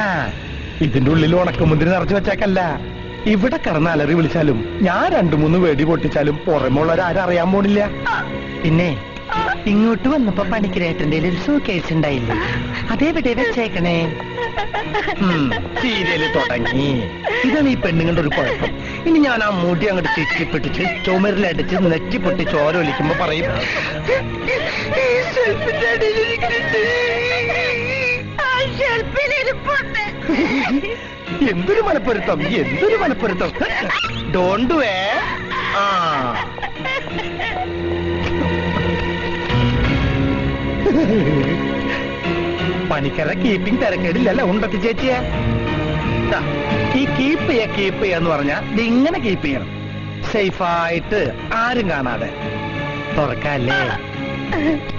ഇതിന്റെ ഉള്ളിൽ ഉണക്കമുന്തിരി നിറച്ചു വെച്ചേക്കല്ല ഇവിടെ കിടന്ന് അലറി വിളിച്ചാലും ഞാൻ രണ്ടു മൂന്ന് വെടി പൊട്ടിച്ചാലും പുറമുള്ളവരാരും അറിയാൻ പോണില്ല പിന്നെ ഇങ്ങോട്ട് വന്നപ്പോ പണിക്കരേട്ടന്റെ ഒരു സൂക്കേസ് ഉണ്ടായില്ലേ അതേവിടെ വെച്ചേക്കണേ സീരിയല് തുടങ്ങി ഇതാണ് ഈ പെണ്ണുങ്ങളുടെ ഒരു കുഴപ്പം ഇനി ഞാൻ ആ മുടി അങ്ങോട്ട് ചുറ്റിപ്പിട്ടിച്ച് ചുമരിലടിച്ച് നെറ്റിപ്പൊട്ടി ചോര ഒലിക്കുമ്പോ പറയും എന്തൊരു മലപ്പൊരുത്തം എന്തൊരു മലപ്പൊരുത്തം ഡോണ്ട് വേ ആ പണിക്കര കീപ്പിംഗ് തിരക്കേടില്ലല്ലോ ഉണ്ടത്തി ചേച്ചിയെ ദാ, ഈ കീപ്പ് ചെയ്യ കീപ്പ് ചെയ്യാന്ന് പറഞ്ഞാ ഇങ്ങനെ കീപ്പ് ചെയ്യണം സേഫായിട്ട് ആരും കാണാതെ തുറക്കല്ലേ